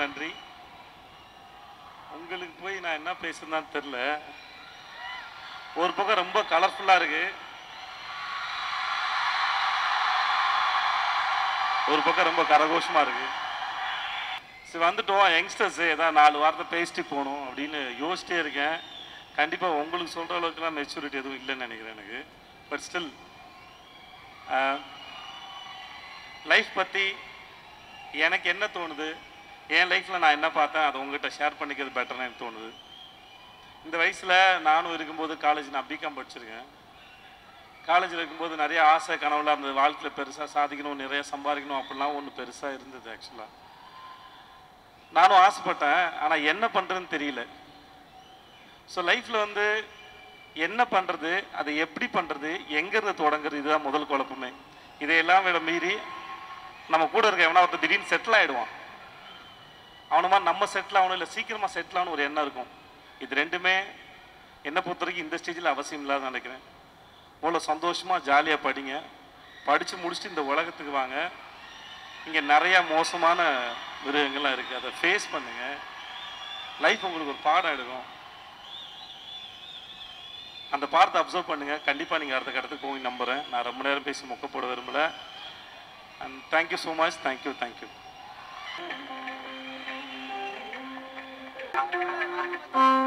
நன்றி உங்களுக்கு போய் நான் என்ன பேசுறேன்னு தெரில ஒரு பக்கம் ரொம்ப கலர்ஃபுல்லாக இருக்கு ஒரு பக்கம் ரொம்ப கரகோஷமா இருக்கு சரி வந்துட்டோம் யங்ஸ்டர்ஸ் ஏதாவது நாலு வாரத்தை பேசிட்டு போகணும் அப்படின்னு யோசிச்சிட்டே இருக்கேன் கண்டிப்பாக உங்களுக்கு சொல்கிற அளவுக்குலாம் மெச்சூரிட்டி எதுவும் இல்லைன்னு நினைக்கிறேன் எனக்கு பட் ஸ்டில் லைஃப் பற்றி எனக்கு என்ன தோணுது என் லைஃப்பில் நான் என்ன பார்த்தேன் அதை உங்ககிட்ட ஷேர் பண்ணிக்கிறது பெட்டர்னு எனக்கு தோணுது இந்த வயசில் நானும் இருக்கும்போது காலேஜ் நான் பிகாம் படிச்சிருக்கேன் காலேஜில் இருக்கும்போது நிறைய ஆசை கனவுலாம் இருந்தது வாழ்க்கையில் பெருசாக சாதிக்கணும் நிறைய சம்பாதிக்கணும் அப்படிலாம் ஒன்று பெருசாக இருந்தது ஆக்சுவலாக நானும் ஆசைப்பட்டேன் ஆனால் என்ன பண்ணுறதுன்னு தெரியல ஸோ லைஃப்பில் வந்து என்ன பண்ணுறது அதை எப்படி பண்ணுறது எங்கேருந்து தொடங்குறது இதுதான் முதல் குழப்பமே இதையெல்லாம் விட மீறி நம்ம கூட இருக்க எவனா ஒருத்தர் திடீர்னு செட்டில் ஆகிடுவான் அவனுமா நம்ம செட்டில் ஆகணும் இல்லை சீக்கிரமாக செட்டில் ஆகணும் ஒரு எண்ணம் இருக்கும் இது ரெண்டுமே என்னை பொறுத்த வரைக்கும் இந்த ஸ்டேஜில் அவசியம் இல்லாத நினைக்கிறேன் முதல்ல சந்தோஷமாக ஜாலியாக படிங்க படித்து முடிச்சுட்டு இந்த உலகத்துக்கு வாங்க இங்கே நிறையா மோசமான மிருகங்கள்லாம் இருக்குது அதை ஃபேஸ் பண்ணுங்க லைஃப் உங்களுக்கு ஒரு பாடம் எடுக்கும் அந்த பாடத்தை அப்சர்வ் பண்ணுங்க கண்டிப்பாக நீங்கள் அடுத்த கட்டத்துக்கு போய் நம்புகிறேன் நான் ரொம்ப நேரம் பேசி மொக்க போட விரும்பல and thank you so much thank you thank you Thank